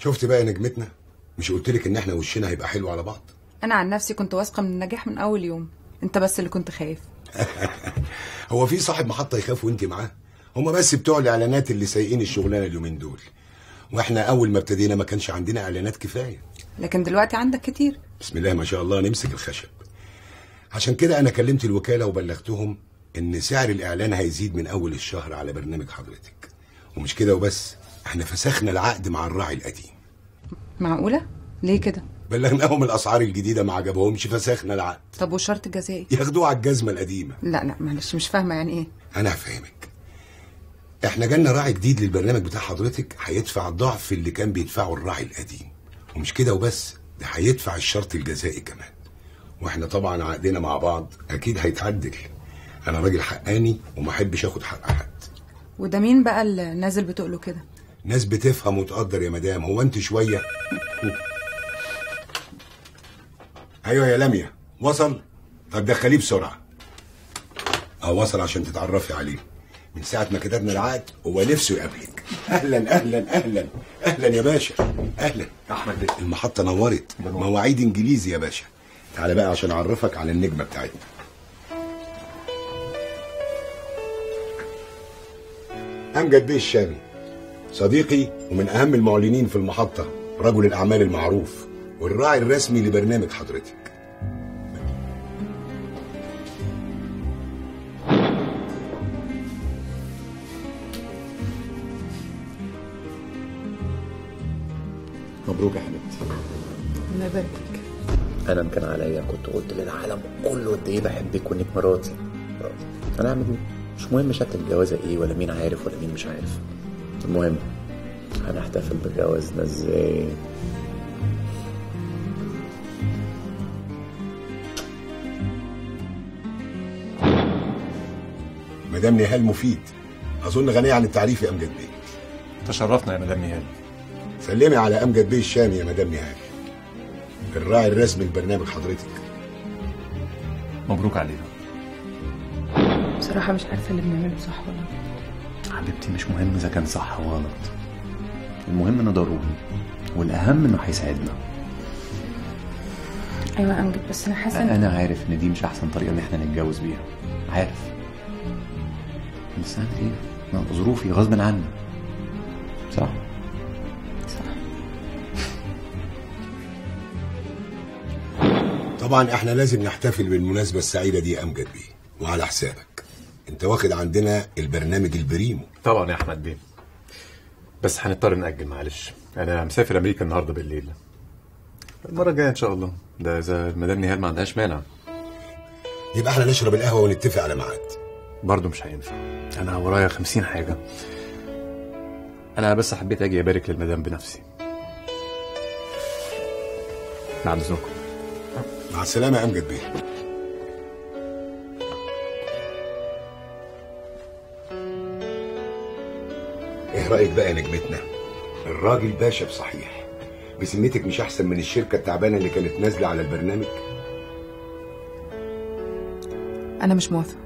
شفت بقى يا نجمتنا مش قلت لك ان احنا وشنا هيبقى حلو على بعض انا عن نفسي كنت واثقه من النجاح من اول يوم انت بس اللي كنت خايف هو في صاحب محطه يخاف وانت معاه هما بس بتوع الاعلانات اللي سايقين الشغلانه اليومين دول واحنا اول ما ابتدينا ما كانش عندنا اعلانات كفايه لكن دلوقتي عندك كتير بسم الله ما شاء الله نمسك الخشب عشان كده انا كلمت الوكاله وبلغتهم ان سعر الاعلان هيزيد من اول الشهر على برنامج حضرتك ومش كده وبس احنا فسخنا العقد مع الراعي القديم معقوله ليه كده بلغناهم الاسعار الجديده ما عجبهمش فسخنا العقد طب والشرط الجزائي ياخدوه على الجزمه القديمه لا لا معلش مش فاهمه يعني ايه انا هفهمك احنا جالنا راعي جديد للبرنامج بتاع حضرتك هيدفع ضعف اللي كان بيدفعه الراعي القديم ومش كده وبس ده هيدفع الشرط الجزائي كمان واحنا طبعا عقدنا مع بعض اكيد هيتعدل انا راجل حقاني وما احبش اخد حق حد وده مين بقى اللي نازل بتقله كده ناس بتفهم وتقدر يا مدام هو انت شويه ايوه يا لميا وصل طب دخليه بسرعه اه وصل عشان تتعرفي عليه من ساعة ما كتبنا العقد هو نفسه يقابلك أهلا أهلا أهلا أهلا يا باشا أهلا احمد بيه المحطة نورت مواعيد إنجليزي يا باشا تعالى بقى عشان أعرفك على النجمة بتاعتنا أمجد بيه الشامي صديقي ومن أهم المعلنين في المحطة رجل الأعمال المعروف والراعي الرسمي لبرنامج حضرتك مبروك يا حبيبتي الله يبارك فيك انا إن كان عليا كنت قلت للعالم كله قد ايه بحبك وانك مراتي انا اعمل ايه مش مهم شكل الجوازه ايه ولا مين عارف ولا مين مش عارف المهم هنحتفل بجوازنا ازاي مدام نهال مفيد أظن غنية عن التعريف يا أمجد بيه تشرفنا يا مدام نهال سلمي على أمجد بيه الشامي يا مدام نهال الراعي الرسمي لبرنامج حضرتك مبروك علينا بصراحه مش عارفه اللي بنعمله صح ولا غلط. حبيبتي مش مهم اذا كان صح او غلط المهم انه ضروري والاهم انه هيساعدنا ايوه يا امجد بس انا حاسه إن- انا عارف ان دي مش احسن طريقه ان احنا نتجوز بيها عارف بس اعمل ايه أنا ظروفي غصب عني صح صح طبعا احنا لازم نحتفل بالمناسبة السعيدة دي يا أمجد بيه وعلى حسابك انت واخد عندنا البرنامج البريمو طبعا يا احمد بيه بس هنضطر نأجل معلش انا مسافر امريكا النهارده بالليل المره الجايه ان شاء الله ده اذا المدام نهال ما عندهاش مانع يبقى احنا نشرب القهوة ونتفق على ميعاد برضه مش هينفع انا ورايا خمسين حاجه انا بس حبيت اجي ابارك للمدام بنفسي بعد اذنكم مع السلامة يا أمجد بيه ايه رأيك بقى يا نجمتنا الراجل باشا بصحيح بسمتك مش احسن من الشركة التعبانة اللي كانت نازلة على البرنامج انا مش موافقه